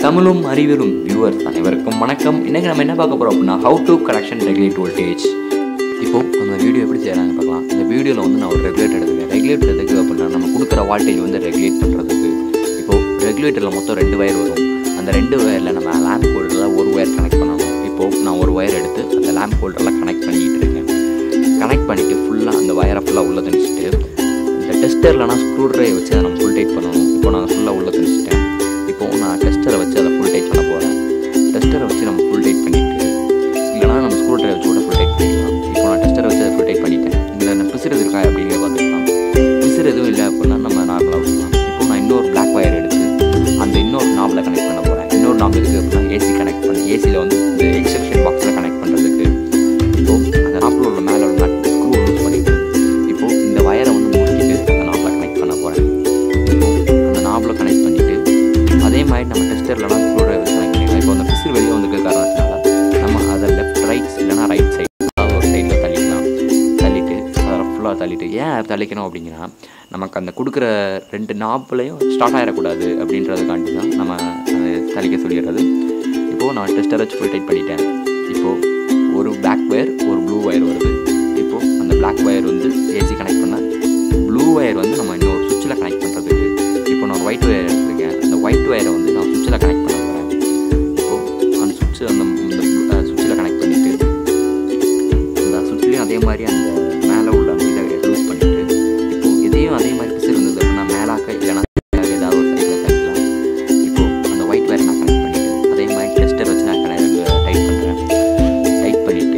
தமிழும் அறிவியலும் வியூவர்ஸ் அனைவருக்கும் வணக்கம் இன்றைக்கி நம்ம என்ன பார்க்க போகிறோம் அப்படின்னா how to connection regulate voltage இப்போது அந்த வீடியோ எப்படி செய்கிறாங்க பார்க்கலாம் இந்த வீடியோவில் வந்து நான் ஒரு ரெகுலேட்டர் எடுத்துக்கேன் ரெகுலேட்டர் எதுக்கு அப்படின்னா நம்ம கொடுக்குற வால்டேஜ் வந்து ரெகுலேட் பண்ணுறதுக்கு இப்போது ரெகுலேட்டரில் மொத்தம் ரெண்டு வயர் வரும் அந்த ரெண்டு வயரில் நம்ம லேம்ப் ஹோல்டரில் ஒரு வயர் கனெக்ட் பண்ணணும் இப்போது நான் ஒரு வயர் எடுத்து அந்த லேம்ப் ஹோல்டரில் கனெக்ட் பண்ணிக்கிட்டு இருக்கேன் கனெக்ட் பண்ணிவிட்டு ஃபுல்லாக அந்த வயரை ஃபுல்லாக உள்ள திணிச்சிட்டு இந்த டெஸ்டர்லனா ஸ்க்ரூ ட்ரைவ் வச்சு அதை நம்ம ஃபுல் டைட் பண்ணணும் இப்போ நான் ஃபுல்லாக உள்ள திணிச்சிட்டேன் இப்போது நான் டெஸ்டரை வச்சு அதை ஃபுல் டைட் பண்ண போகிறேன் டெஸ்டரை வச்சு நம்ம ஃபுல் டைட் பண்ணிவிட்டு இல்லைனா நம்ம ஸ்க்ரூ ட்ரைவ் வச்சு கூட ஃபுல் டைட் பண்ணிக்கலாம் இப்போ நான் டெஸ்டரை வச்சு அதை ஃபுல் டைட் பண்ணிட்டேன் இதில் என்ன பிசுறது இருக்கா அப்படிங்கிறத பார்த்துக்கலாம் பிசுறு எதுவும் இல்லை அப்படின்னா நம்ம நார்மலாக விட்டுக்கலாம் இப்போ நான் இன்னொரு பிளாக் வயர் எடுத்து அந்த இன்னொரு நாபில் கனெக்ட் பண்ண போகிறேன் இன்னொரு நாப் இருக்குது அப்படின்னா ஏசி கனெக்ட் பண்ணி ஏசியில் வந்து இந்த எக்ஸப்ஷன் பாக்ஸில் கனெக்ட் பண்ணுறதுக்கு இப்போது அந்த நாப்பில் உள்ள மேலே உள்ள நட் ஸ்க்ரூ லூஸ் பண்ணிவிட்டு இப்போது இந்த வயரை வந்து முடிக்கிட்டு அந்த நாப்பில் கனெக்ட் பண்ண போகிறேன் இப்போது அந்த நாப்பில் கனெக்ட் பண்ணிவிட்டு அதே மாதிரி நம்ம டெஸ்டர்லலாம் ஸ்க்ரூ ட்ரைவர் கனெக்ட் பண்ணிக்கலாம் இப்போ அந்த பிசிறு வெளியே வந்துருக்க காரணத்தினால நம்ம அதை லெஃப்ட் ரைட் இல்லைனா ரைட் சைடு அதாவது ஒரு சைடில் தள்ளிக்கலாம் தள்ளிட்டு அதை ஃபுல்லாக தள்ளிட்டு ஏன் தள்ளிக்கணும் அப்படிங்கன்னா நமக்கு அந்த கொடுக்குற ரெண்டு நாப்லையும் ஸ்டார்ட் ஆகிடக்கூடாது அப்படின்றதுக்காண்டி தான் நம்ம அதை தள்ளிக்க சொல்லிடுறது இப்போது நான் டெஸ்டர் வச்சு ஃபுல் டைட் பண்ணிட்டேன் இப்போது ஒரு பிளாக் ஒயர் ஒரு ப்ளூ ஒயர் வருது இப்போது அந்த பிளாக் ஒயர் வந்து ஏசி கனெக்ட் பண்ண ப்ளூ ஒயர் வந்து நம்ம இன்னொரு சுவிட்சில் கனெக்ட் பண்ணுறதுக்கு இப்போ நான் ஒரு ஒயிட் ஒயர் எடுத்திருக்கேன் அந்த ஒயிட் ஒயரை வந்து நான் சுவிட்சில் கனெக்ட் பண்ண போகிறேன் இப்போது அந்த சுவிட்சு அந்த இந்த சுவிட்சில் கனெக்ட் பண்ணிவிட்டு அந்த சுவிட்ச்லேயும் அதே மாதிரி அந்த மேலே உள்ள அந்த இதை லூஸ் பண்ணிவிட்டு இப்போது இதையும் அதே மாதிரி பிசு இருந்தது அப்படின்னா மேலாக்க இல்லைனா ஏதாவது ஒரு சைடில் தட்டிக்கலாம் இப்போது அந்த ஒயிட் ஒயரை நான் கனெக்ட் பண்ணிவிட்டு அதே மாதிரி டெஸ்டர் வச்சு நான் கனெக்ட் டைட் பண்ணுறேன் டைட் பண்ணிவிட்டு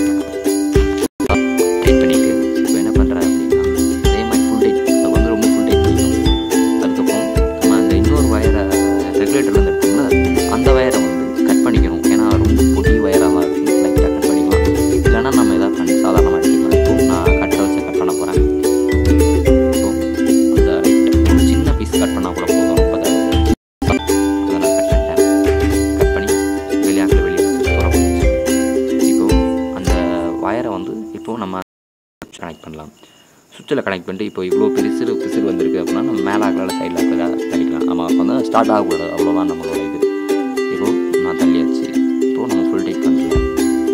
டைட் பண்ணிவிட்டு இப்போ என்ன பண்ணுறேன் அப்படின்னா அதே மாதிரி ஃபுல் டைட் அதை வந்து ரொம்ப ஃபுல் டைட் பண்ணிக்கணும் அதுக்கப்புறம் நம்ம அந்த இன்னொரு வயரை ரெகுலேட்டர்லேருந்து எடுத்தோம்னா அந்த வயரை வந்து கட் பண்ணிக்கணும் ஏன்னா ரொம்ப பொடி வயராக தான் இருக்கும் லைட்டாக கட் பண்ணிக்கலாம் இல்லைன்னா நம்ம எதாவது பண்ணி சாதாரணமாக எடுத்துக்கலாம் இப்போ நான் கட்டை வச்சு கட் பண்ண போகிறேன் இப்போ அந்த ரைட் ஒரு சின்ன பீஸ் கட் பண்ணால் கூட போதும் ரொம்ப தேவை அதை நான் கட் பண்ணிட்டேன் கட் பண்ணி வெளியாக்கில் வெளியே தூரம் இப்போது அந்த வயரை வந்து இப்போது நம்ம கனெக்ட் பண்ணலாம் சுவிட்சில் கனெக்ட் பண்ணிட்டு இப்போ இவ்வளோ பிரிசிறு பிசிறு வந்திருக்கு அப்படின்னா நம்ம மேலே ஆகலால் சைடில் ஆகலாம் தள்ளிக்கலாம் நம்ம அப்போ வந்து ஸ்டார்ட் ஆகக்கூடாது அவ்வளோதான் நம்மளோட இது இப்போது நான் தள்ளியாச்சு இப்போது நம்ம ஃபுல் டைட் பண்ணலாம்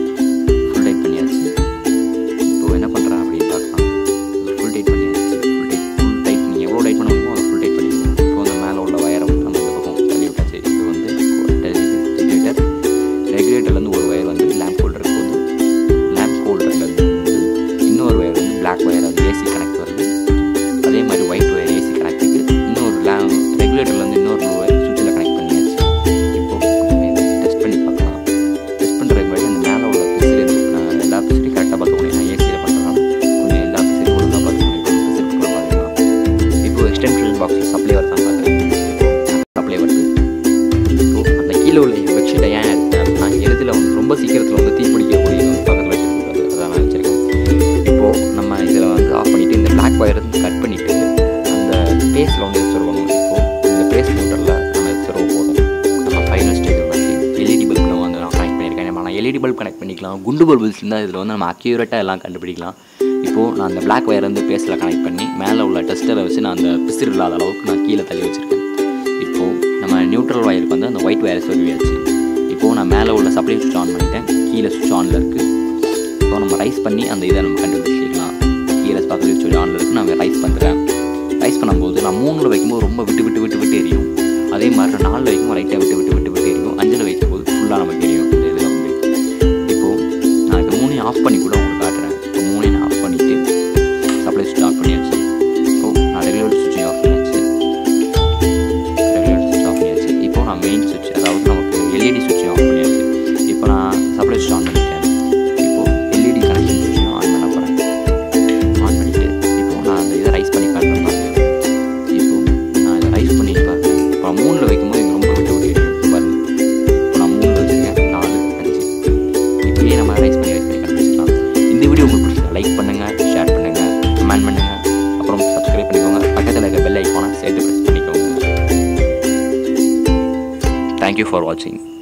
ஃபுல் டைட் பண்ணியாச்சு இப்போது என்ன பண்ணுறேன் அப்படின்னு பார்க்கலாம் ஃபுல் டைட் பண்ணியாச்சு ஃபுல் டைட் ஃபுல் டைட் நீங்கள் எவ்வளோ டைட் பண்ண முடியுமோ அதை ஃபுல் டைட் பண்ணிக்கணும் இப்போ அந்த மேலே உள்ள வயரை வந்து நம்ம இந்த பக்கம் தள்ளி விட்டாச்சு இது வந்து ரெகுலேட்டர் ரெகுலேட்டர்லேருந்து ஒரு வயர் வந்து லேம்ப் ஹோல்டருக்கு வந்து லேம்ப் ஹோல்டர்லேருந்து இன்னொரு வயர் வந்து பிளாக் வயர் அது ஏசி கனெக்ட் வருது அதே மாதிரி ஒயிட் ஒயர் ஏசி கனெக்ட்டுக்கு இன்னொரு லே ரெகுலேட்டர்லேருந்து இன்னொரு ஒயர் சுவிட்சில் கனெக்ட் பண்ணியாச்சு இப்போது நம்ம இதை டெஸ்ட் பண்ணி பார்க்கலாம் டெஸ்ட் பண்ணுறதுக்கு முன்னாடி அந்த மேலே உள்ள பிசிறு நான் எல்லா பிசிறையும் கரெக்டாக பார்த்துக்கணும் நான் ஏசியில் பண்ணுறதுனால கொஞ்சம் எல்லா பிசிறையும் ஒழுங்காக பார்த்துக்கணும் இப்போ பிசிறு கூட பார்த்துக்கலாம் இப்போ எக்ஸ்டென்ஷன் பாக்ஸில் சப்ளை வரதான் பார்க்குறேன் இப்போ சப்ளை வருது இப்போது அந்த கீழே உள்ள பெட்ஷீட்டை ஏன் எடுத்தேன் அப்படின்னா எழுதில் வந்து ரொம்ப சீக்கிரத்தில் வந்து தீப்பிடிக்கக்கூடிய வந்து பக்கத்தில் வச்சிருக்கூடாது அதான் நான் வச்சிருக்கேன் இப்போது நம்ம இதில் வந்து ஆஃப் பண்ணிவிட்டு இந்த பிளாக் ஒயர் கட் பண்ணிவிட்டு அந்த பேஸில் வந்து வச்சுருக்கணும் இப்போது இந்த பேஸ் மோட்டரில் நம்ம வச்சுருவ போதும் நம்ம ஃபைனல் ஸ்டேஜ் வந்து எல்இடி பல்ப் நம்ம வந்து நான் கனெக்ட் பண்ணியிருக்கேன் நம்ம நான் எல்இடி பல்ப் கனெக்ட் பண்ணிக்கலாம் குண்டு பல்புஸ் இருந்தால் இதில் வந்து நம்ம அக்யூரேட்டாக எல்லாம் கண்டுபிடிக்கலாம் இப்போது நான் அந்த பிளாக் ஒயர் வந்து பேஸில் கனெக்ட் பண்ணி மேலே உள்ள டெஸ்டரை வச்சு நான் அந்த பிசிறு இல்லாத அளவுக்கு நான் கீழே தள்ளி வச்சுருக்கேன் இப்போது நம்ம நியூட்ரல் ஒயருக்கு வந்து அந்த ஒயிட் ஒயரை சொல்லியாச்சு இப்போது நான் மேலே உள்ள சப்ளை சுவிட்ச் ஆன் பண்ணிட்டேன் கீழே சுவிட்ச் ஆனில் இருக்குது இப்போ நம்ம ரைஸ் பண்ணி அந்த இதை நம்ம கண்டுபிடிச்சிக்கலாம் கீழே பக்கத்தில் சுவிட்ச் ஆனில் இருக்குது நான் ரைஸ் பண்ணுறேன் ரைஸ் பண்ணும்போது நான் மூணில் வைக்கும்போது ரொம்ப விட்டு விட்டு விட்டு விட்டு எரியும் அதே மாதிரி நான் நாலில் வைக்கும் லைட்டாக விட்டு விட்டு விட்டு விட்டு எரியும் அஞ்சில் வைக்கும்போது ஃபுல்லாக நமக்கு எரியும் இந்த இதில் வந்து இப்போது நான் இப்போ மூணையும் ஆஃப் பண்ணி கூட உங்களுக்கு காட்டுறேன் இப்போ மூணையும் நான் ஆஃப் பண்ணிவிட்டு சப்ளை சுவிட்ச் ஆஃப் பண்ணியாச்சு இப்போது நான் ரெகுலேட்டர் சுவிட்சையும் ஆஃப் பண்ணியாச்சு ரெகுலேட்டர் சுவிட்ச் ஆஃப் பண்ணியாச்சு இப்போ நான் மெயின் சுவிட்ச் அதாவது நமக்கு எல்இடி சுவிட்சையும் ஆஃப் பண்ணியாச்சு இப்போ நான் சப்ளை சுவிட்ச் ஆன் பண்ணிட்டேன் இப்போது எல்இடி கனெக்ஷன் சுவிட்சையும் ஆன் பண்ண போகிறேன் ஆன் பண்ணிவிட்டு இப்போது நான் அந்த இதை ரைஸ் பண்ணி காட்டுறேன் பாருங்க இப்போது நான் இதை ரைஸ் பண்ணி பார்க்குறேன் இப்போ மூணில் வைக்கும்போது எனக்கு ரொம்ப விட்டு விட்டு எரியும் பாருங்க இப்போ நான் மூணில் வச்சுருக்கேன் நாலு அஞ்சு இப்படியே நம்ம ரைஸ் பண்ணி ரைஸ் பண்ணி கண்டுபிடிச்சிக்கலாம் இந்த வீடியோ உங்களுக்கு பிடிச்சா லைக் பண்ணுங்கள் ஷேர் பண்ணுங்கள் கமெண்ட் பண்ணுங்கள் அப்புறம் சப்ஸ்கிரைப் பண்ணிக்கோங்க பக்கத்தில் இருக்க பெல் ஐக்கானை சேர்த்து ப்ரெஸ் பண்ணிக்கோங்க தேங்க்யூ ஃபார் வாட்சிங்